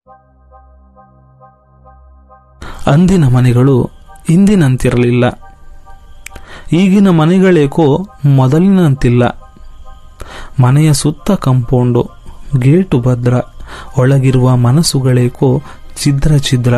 ಅಂದಿನ ಮನೆಗಳು ಇಂದಿನಂತಿರಲಿಲ್ಲ ಈಗಿನ ಮನೆಗಳೇಕೋ ಮೊದಲಿನಂತಿಲ್ಲ ಮನೆಯ ಸುತ್ತ ಕಂಪೌಂಡು ಗೇಟು ಭದ್ರ ಒಳಗಿರುವ ಮನಸ್ಸುಗಳೇಕೋ ಛಿದ್ರ ಛಿದ್ರ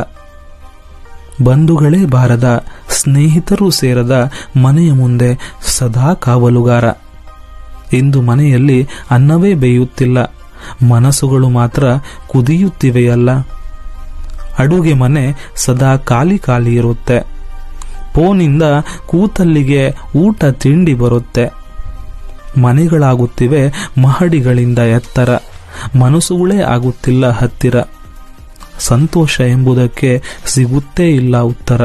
ಬಂಧುಗಳೇ ಬಾರದ ಸ್ನೇಹಿತರೂ ಸೇರದ ಮನೆಯ ಮುಂದೆ ಸದಾ ಕಾವಲುಗಾರ ಇಂದು ಮನೆಯಲ್ಲಿ ಅನ್ನವೇ ಬೇಯುತ್ತಿಲ್ಲ ಮನಸ್ಸುಗಳು ಮಾತ್ರ ಕುದಿಯುತ್ತಿವೆಯಲ್ಲ ಅಡುಗೆ ಮನೆ ಸದಾ ಖಾಲಿ ಖಾಲಿ ಇರುತ್ತೆ ಫೋನಿಂದ ಕೂತಲ್ಲಿಗೆ ಊಟ ತಿಂಡಿ ಬರುತ್ತೆ ಮನೆಗಳಾಗುತ್ತಿವೆ ಮಹಡಿಗಳಿಂದ ಎತ್ತರ ಮನಸ್ಸುಗಳೇ ಆಗುತ್ತಿಲ್ಲ ಹತ್ತಿರ ಸಂತೋಷ ಎಂಬುದಕ್ಕೆ ಸಿಗುತ್ತೇ ಇಲ್ಲ ಉತ್ತರ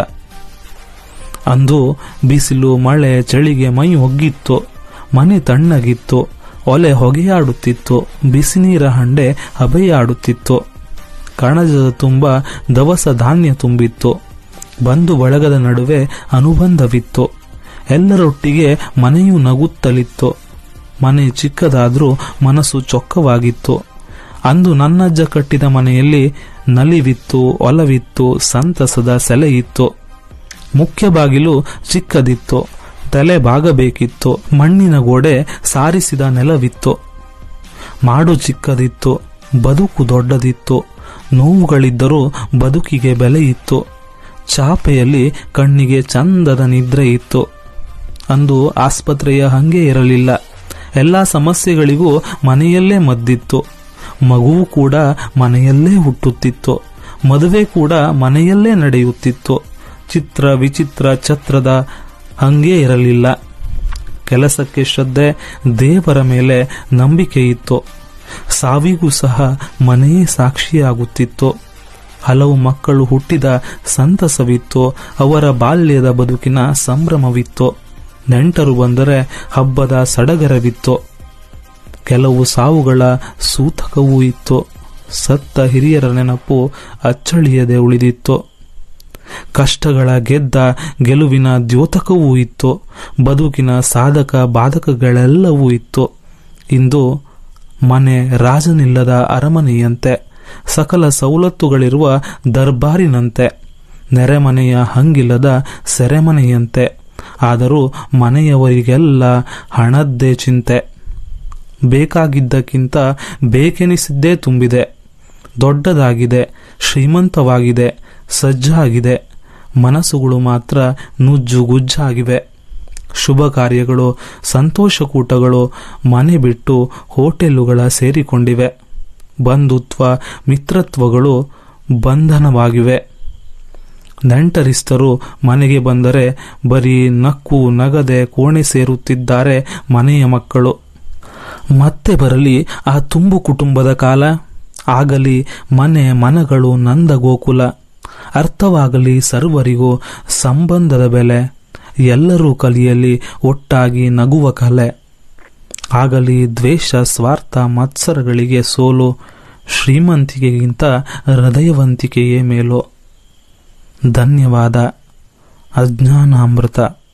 ಅಂದು ಬಿಸಿಲು ಮಳೆ ಚಳಿಗೆ ಮೈ ಒಗ್ಗಿತ್ತು ಮನೆ ತಣ್ಣಗಿತ್ತು ಒಲೆ ಹೊಗೆಯಾಡುತ್ತಿತ್ತು ಬಿಸಿನೀರ ಹಂಡೆ ಹಬೆಯಾಡುತ್ತಿತ್ತು ಕಣಜದ ತುಂಬ ದವಸ ಧಾನ್ಯ ತುಂಬಿತ್ತು ಬಂಧು ಬಳಗದ ನಡುವೆ ಅನುಬಂಧವಿತ್ತು ಎಲ್ಲರೊಟ್ಟಿಗೆ ಮನೆಯು ನಗುತ್ತಲಿತ್ತು ಮನೆ ಚಿಕ್ಕದಾದ್ರೂ ಮನಸ್ಸು ಚೊಕ್ಕವಾಗಿತ್ತು ಅಂದು ನನ್ನಜ್ಜ ಕಟ್ಟಿದ ಮನೆಯಲ್ಲಿ ನಲಿವಿತ್ತು ಒಲವಿತ್ತು ಸಂತಸದ ಸೆಲೆಯಿತ್ತು ಮುಖ್ಯ ಬಾಗಿಲು ಚಿಕ್ಕದಿತ್ತು ತಲೆ ಬಾಗಬೇಕಿತ್ತು ಮಣ್ಣಿನ ಗೋಡೆ ಸಾರಿಸಿದ ನೆಲವಿತ್ತು ಮಾಡು ಚಿಕ್ಕದಿತ್ತು ಬದುಕು ದೊಡ್ಡದಿತ್ತು ನೋವುಗಳಿದ್ದರೂ ಬದುಕಿಗೆ ಬೆಲೆ ಇತ್ತು ಚಾಪೆಯಲ್ಲಿ ಕಣ್ಣಿಗೆ ಚಂದದ ನಿದ್ರೆ ಇತ್ತು ಅಂದು ಆಸ್ಪತ್ರೆಯ ಹಂಗೆ ಇರಲಿಲ್ಲ ಎಲ್ಲ ಸಮಸ್ಯೆಗಳಿಗೂ ಮನೆಯಲ್ಲೇ ಮದ್ದಿತ್ತು ಮಗುವು ಕೂಡ ಮನೆಯಲ್ಲೇ ಹುಟ್ಟುತ್ತಿತ್ತು ಮದುವೆ ಕೂಡ ಮನೆಯಲ್ಲೇ ನಡೆಯುತ್ತಿತ್ತು ಚಿತ್ರ ವಿಚಿತ್ರ ಛತ್ರದ ಹಂಗೆ ಇರಲಿಲ್ಲ ಕೆಲಸಕ್ಕೆ ಶ್ರದ್ಧೆ ದೇವರ ಮೇಲೆ ನಂಬಿಕೆ ಇತ್ತು ಸಾವಿಗೂ ಸಹ ಮನೆಯೇ ಸಾಕ್ಷಿಯಾಗುತ್ತಿತ್ತು ಹಲವು ಮಕ್ಕಳು ಹುಟ್ಟಿದ ಸಂತಸವಿತ್ತು ಅವರ ಬಾಲ್ಯದ ಬದುಕಿನ ಸಂಭ್ರಮವಿತ್ತು ನೆಂಟರು ಬಂದರೆ ಹಬ್ಬದ ಸಡಗರವಿತ್ತು ಕೆಲವು ಸಾವುಗಳ ಸೂತಕವೂ ಇತ್ತು ಸತ್ತ ಹಿರಿಯರ ನೆನಪು ಅಚ್ಚಳಿಯದೆ ಉಳಿದಿತ್ತು ಕಷ್ಟಗಳ ಗೆದ್ದ ಗೆಲುವಿನ ದ್ಯೋತಕವೂ ಇತ್ತು ಬದುಕಿನ ಸಾಧಕ ಬಾಧಕಗಳೆಲ್ಲವೂ ಇತ್ತು ಇಂದು ಮನೆ ರಾಜನಿಲ್ಲದ ಅರಮನೆಯಂತೆ ಸಕಲ ಸವಲತ್ತುಗಳಿರುವ ದರ್ಬಾರಿನಂತೆ ನೆರೆಮನೆಯ ಹಂಗಿಲ್ಲದ ಸೆರೆಮನೆಯಂತೆ ಆದರೂ ಮನೆಯವರಿಗೆಲ್ಲ ಹಣದ್ದೇ ಚಿಂತೆ ಬೇಕಾಗಿದ್ದಕ್ಕಿಂತ ಬೇಕೆನಿಸಿದ್ದೇ ತುಂಬಿದೆ ದೊಡ್ಡದಾಗಿದೆ ಶ್ರೀಮಂತವಾಗಿದೆ ಸಜ್ಜಾಗಿದೆ ಮನಸ್ಸುಗಳು ಮಾತ್ರ ನುಜ್ಜು ಗುಜ್ಜಾಗಿವೆ ಶುಭ ಕಾರ್ಯಗಳು ಸಂತೋಷಕೂಟಗಳು ಮನೆ ಬಿಟ್ಟು ಹೋಟೆಲುಗಳ ಸೇರಿಕೊಂಡಿವೆ ಬಂಧುತ್ವ ಮಿತ್ರತ್ವಗಳು ಬಂಧನವಾಗಿವೆ ನೆಂಟರಿಸ್ತರು ಮನೆಗೆ ಬಂದರೆ ಬರೀ ನಕ್ಕು ನಗದೆ ಕೋಣೆ ಸೇರುತ್ತಿದ್ದಾರೆ ಮನೆಯ ಮಕ್ಕಳು ಮತ್ತೆ ಬರಲಿ ಆ ತುಂಬು ಕುಟುಂಬದ ಕಾಲ ಆಗಲಿ ಮನೆ ಮನಗಳು ನಂದ ಗೋಕುಲ ಅರ್ಥವಾಗಲಿ ಸರ್ವರಿಗೂ ಸಂಬಂಧದ ಬೆಲೆ ಎಲ್ಲರೂ ಕಲಿಯಲಿ ಒಟ್ಟಾಗಿ ನಗುವ ಕಲೆ ಆಗಲಿ ದ್ವೇಷ ಸ್ವಾರ್ಥ ಮತ್ಸರಗಳಿಗೆ ಸೋಲು ಶ್ರೀಮಂತಿಕೆಗಿಂತ ಹೃದಯವಂತಿಕೆಯೇ ಮೇಲು ಧನ್ಯವಾದ ಅಜ್ಞಾನಾಮೃತ